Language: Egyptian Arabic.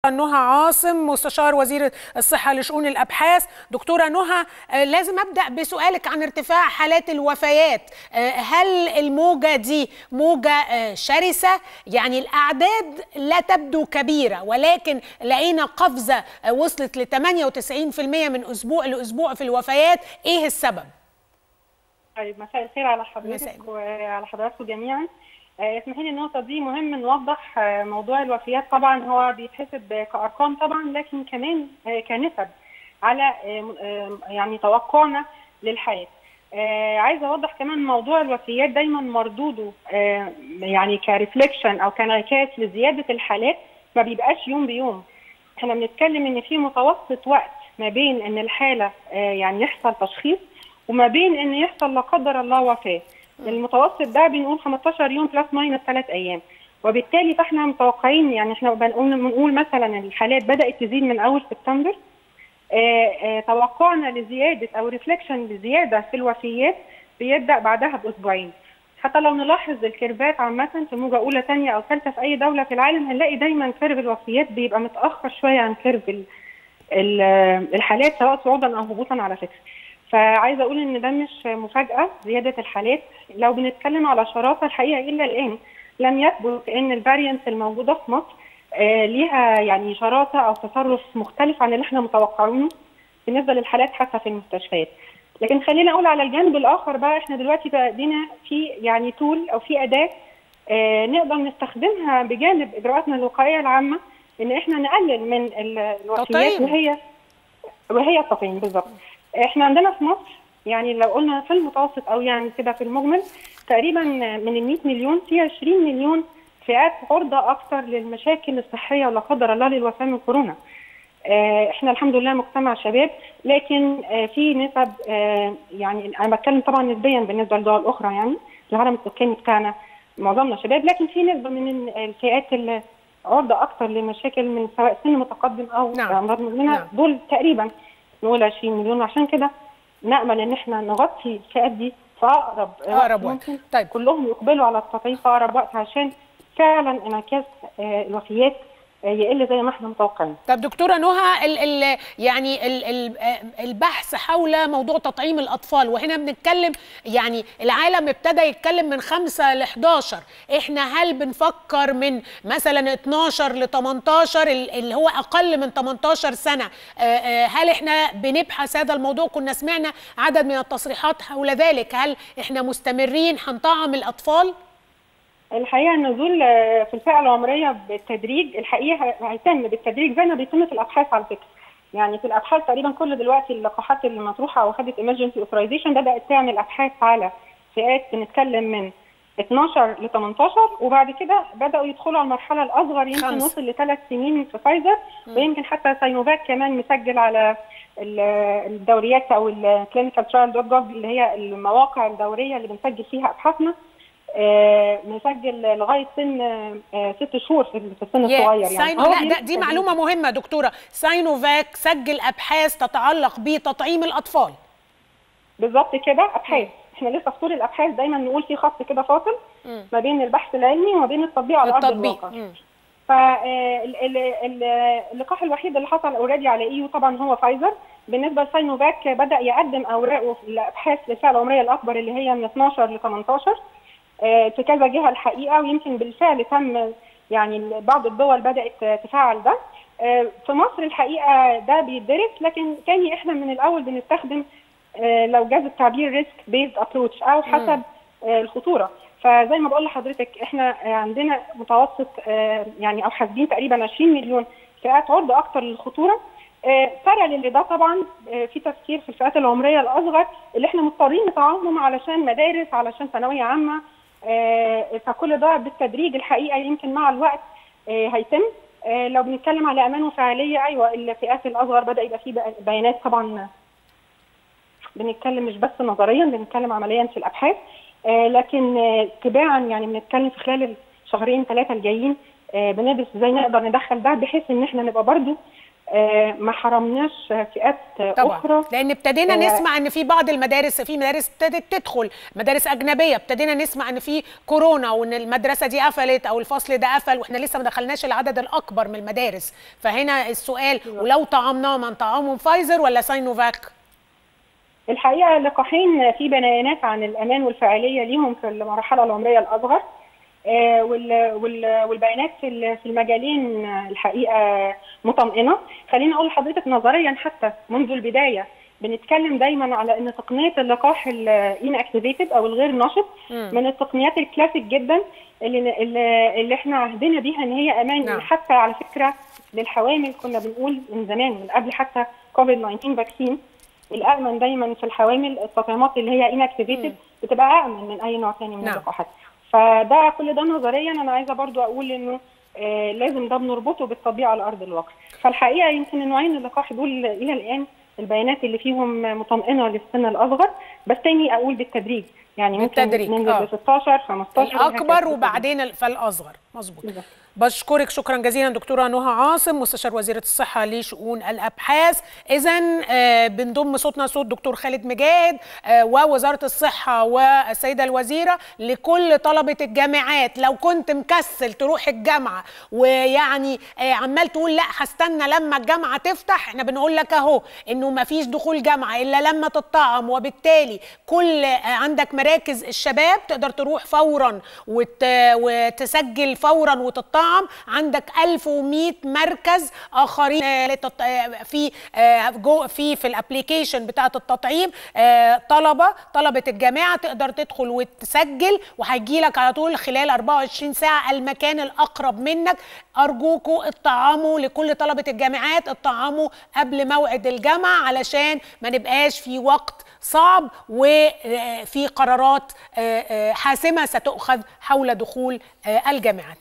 نهى عاصم مستشار وزير الصحة لشؤون الأبحاث دكتورة نهى لازم أبدأ بسؤالك عن ارتفاع حالات الوفيات هل الموجة دي موجة شرسة يعني الأعداد لا تبدو كبيرة ولكن لقينا قفزة وصلت ل 98% من أسبوع لأسبوع في الوفيات إيه السبب؟ طيب مساء الخير على حضرتك وعلى حضراتكم جميعا اسمحي لي النقطه دي مهم نوضح موضوع الوفيات طبعا هو بيتحسب كارقام طبعا لكن كمان كنسب على يعني توقعنا للحياه عايزه اوضح كمان موضوع الوفيات دايما مردوده يعني كريفليكشن او كانعكاس لزياده الحالات ما بيبقاش يوم بيوم احنا بنتكلم ان في متوسط وقت ما بين ان الحاله يعني يحصل تشخيص وما بين ان يحصل لا قدر الله وفاه المتوسط ده بنقول 15 يوم بلس ماينس ثلاث ايام وبالتالي فاحنا متوقعين يعني احنا بنقول بنقول مثلا الحالات بدات تزيد من اول سبتمبر آآ آآ توقعنا لزياده او ريفليكشن لزياده في الوفيات بيبدا بعدها باسبوعين حتى لو نلاحظ الكيرفات عامه في موجه اولى ثانيه او ثالثه في اي دوله في العالم هنلاقي دايما كيرف الوفيات بيبقى متاخر شويه عن كيرف الحالات سواء صعودا او هبوطا على فكره فعايزه اقول ان ده مش مفاجاه زياده الحالات لو بنتكلم على شراسه الحقيقه الا الان لم يثبت ان الفاريانت الموجوده في مصر آه ليها يعني شراسه او تصرف مختلف عن اللي احنا متوقعينه بالنسبه للحالات حتى في المستشفيات لكن خلينا اقول على الجانب الاخر بقى احنا دلوقتي بقينا في يعني تول او في اداه آه نقدر نستخدمها بجانب اجراءاتنا الوقائيه العامه ان احنا نقلل من الوفيات وهي وهي التطعيم بالظبط احنا عندنا في مصر يعني لو قلنا في المتوسط او يعني كده في المجمل تقريبا من ال 100 مليون في 20 مليون فئات عرضه اكثر للمشاكل الصحيه ولا قدر الله للوفاه من كورونا. اه احنا الحمد لله مجتمع شباب لكن اه في نسب اه يعني انا بتكلم طبعا نسبيا بالنسبه لدول اخرى يعني الهرم السكاني بتاعنا معظمنا شباب لكن في نسبه من الفئات اللي عرضه اكثر لمشاكل من سواء سن متقدم او نعم. امراض مزمنه نعم. دول تقريبا نقول 20 مليون وعشان كده نامل ان احنا نغطي الفئات دي في اقرب اقرب وقت ممكن طيب كلهم يقبلوا على التطعيم في اقرب وقت عشان فعلا انعكاس الوفيات يقل زي ما احنا متوقعين. طب دكتوره نهى ال ال يعني ال ال البحث حول موضوع تطعيم الاطفال وهنا بنتكلم يعني العالم ابتدى يتكلم من 5 ل 11 احنا هل بنفكر من مثلا 12 ل 18 اللي هو اقل من 18 سنه هل احنا بنبحث هذا الموضوع كنا سمعنا عدد من التصريحات حول ذلك هل احنا مستمرين هنطعم الاطفال؟ الحقيقه النزول في الفئه العمريه بالتدريج الحقيقه هيتم بالتدريج زي ما بيتم في الابحاث على فكره يعني في الابحاث تقريبا كل دلوقتي اللقاحات اللي مطروحه او خدت ايمرجنسي اوثرايزيشن بدات تعمل ابحاث على فئات بنتكلم من 12 ل 18 وبعد كده بداوا يدخلوا على المرحله الاصغر يمكن خمس. وصل لثلاث سنين في فايزر ويمكن حتى ساينوفاك كمان مسجل على الدوريات او الكلينيكال ترايل دوت جوف اللي هي المواقع الدوريه اللي بنسجل فيها ابحاثنا آه مسجل لغايه سن آه ست شهور في السن الصغير يعني ساينو لا ده دي معلومه مهمه دكتوره ساينوفاك سجل ابحاث تتعلق بتطعيم الاطفال بالظبط كده ابحاث احنا لسه في طول الابحاث دايما نقول في خط كده فاصل م. ما بين البحث العلمي وما بين التطبيق على ارض الواقع فاللقاح الوحيد اللي حصل اوريدي على ايو طبعا هو فايزر بالنسبه لساينوفاك بدا يقدم اوراقه في الابحاث للفئه العمريه الاكبر اللي هي من 12 ل 18 في كذا جهه الحقيقه ويمكن بالفعل تم يعني بعض الدول بدات تفعل ده في مصر الحقيقه ده بيدرس لكن تاني احنا من الاول بنستخدم لو جاز التعبير ريسك بيزد ابروتش او حسب الخطوره فزي ما بقول لحضرتك احنا عندنا متوسط يعني او حاسبين تقريبا 20 مليون فئات عرضه اكثر للخطوره باراليل لده طبعا في تفكير في الفئات العمريه الاصغر اللي احنا مضطرين نطعمهم علشان مدارس علشان ثانويه عامه فكل ده بالتدريج الحقيقه يمكن مع الوقت هيتم لو بنتكلم على امان وفعاليه ايوه الفئات الاصغر بدا يبقى فيه بيانات طبعا بنتكلم مش بس نظريا بنتكلم عمليا في الابحاث لكن تباعا يعني بنتكلم في خلال الشهرين ثلاثه الجايين بندرس ازاي نقدر ندخل ده بحيث ان احنا نبقى برضو آه، ما حرمناش فئات طبعا اخرى لان ابتدينا آه، نسمع ان في بعض المدارس في مدارس ابتدت تدخل مدارس اجنبيه ابتدينا نسمع ان في كورونا وان المدرسه دي قفلت او الفصل ده قفل واحنا لسه ما دخلناش العدد الاكبر من المدارس فهنا السؤال ولو طعمناه من طعامهم فايزر ولا ساينوفاك الحقيقه اللقاحين في بيانات عن الامان والفاعليه ليهم في المرحله العمريه الاصغر آه، وال- وال- والبيانات في ال- في المجالين آه، الحقيقه مطمئنه خليني اقول لحضرتك نظريا حتى منذ البدايه بنتكلم دايما على ان تقنيه اللقاح الان اكتيفيتد او الغير نشط من التقنيات الكلاسيك جدا اللي اللي, اللي احنا عهدنا بيها ان هي امان نعم. حتى على فكره للحوامل كنا بنقول من زمان من قبل حتى كوفيد 19 فاكسين الامن دايما في الحوامل التطعيمات اللي هي انكتيفيتد بتبقى امن من اي نوع ثاني من نعم. اللقاحات فده كل ده نظريا انا عايزه برضو اقول انه آه لازم ده بنربطه بالطبيعه على ارض الواقع فالحقيقه يمكن النوعين اللقاح دول الى الان البيانات اللي فيهم مطمئنه للسن الاصغر بس تاني اقول بالتدريج يعني ممكن بالتدريج، ننزل آه. ل 16 15 الاكبر وهكذا. وبعدين ال- فالاصغر مظبوط بالظبط. بشكرك شكرا جزيلا دكتوره نهى عاصم مستشار وزيره الصحه لشؤون الابحاث اذا بنضم صوتنا صوت دكتور خالد مجاهد آه، ووزاره الصحه والسيده الوزيره لكل طلبه الجامعات لو كنت مكسل تروح الجامعه ويعني آه، عمال تقول لا هستنى لما الجامعه تفتح احنا بنقول لك اهو انه ما فيش دخول جامعه الا لما تطعم وبالتالي كل آه، عندك مراكز الشباب تقدر تروح فورا وت... وتسجل فورا وتطعم عندك 1100 مركز اخرين آه، للتط... آه، في آه، جو في في الابليكيشن بتاعه التطعيم آه، طلبه طلبه الجامعه تقدر تدخل وتسجل وهيجي لك على طول خلال 24 ساعه المكان الاقرب منك ارجوكوا اطعموا لكل طلبه الجامعات اطعموا قبل موعد الجامعه علشان ما نبقاش في وقت صعب وفي قرارات آه، آه، حاسمه ستؤخذ حول دخول آه، الجامعات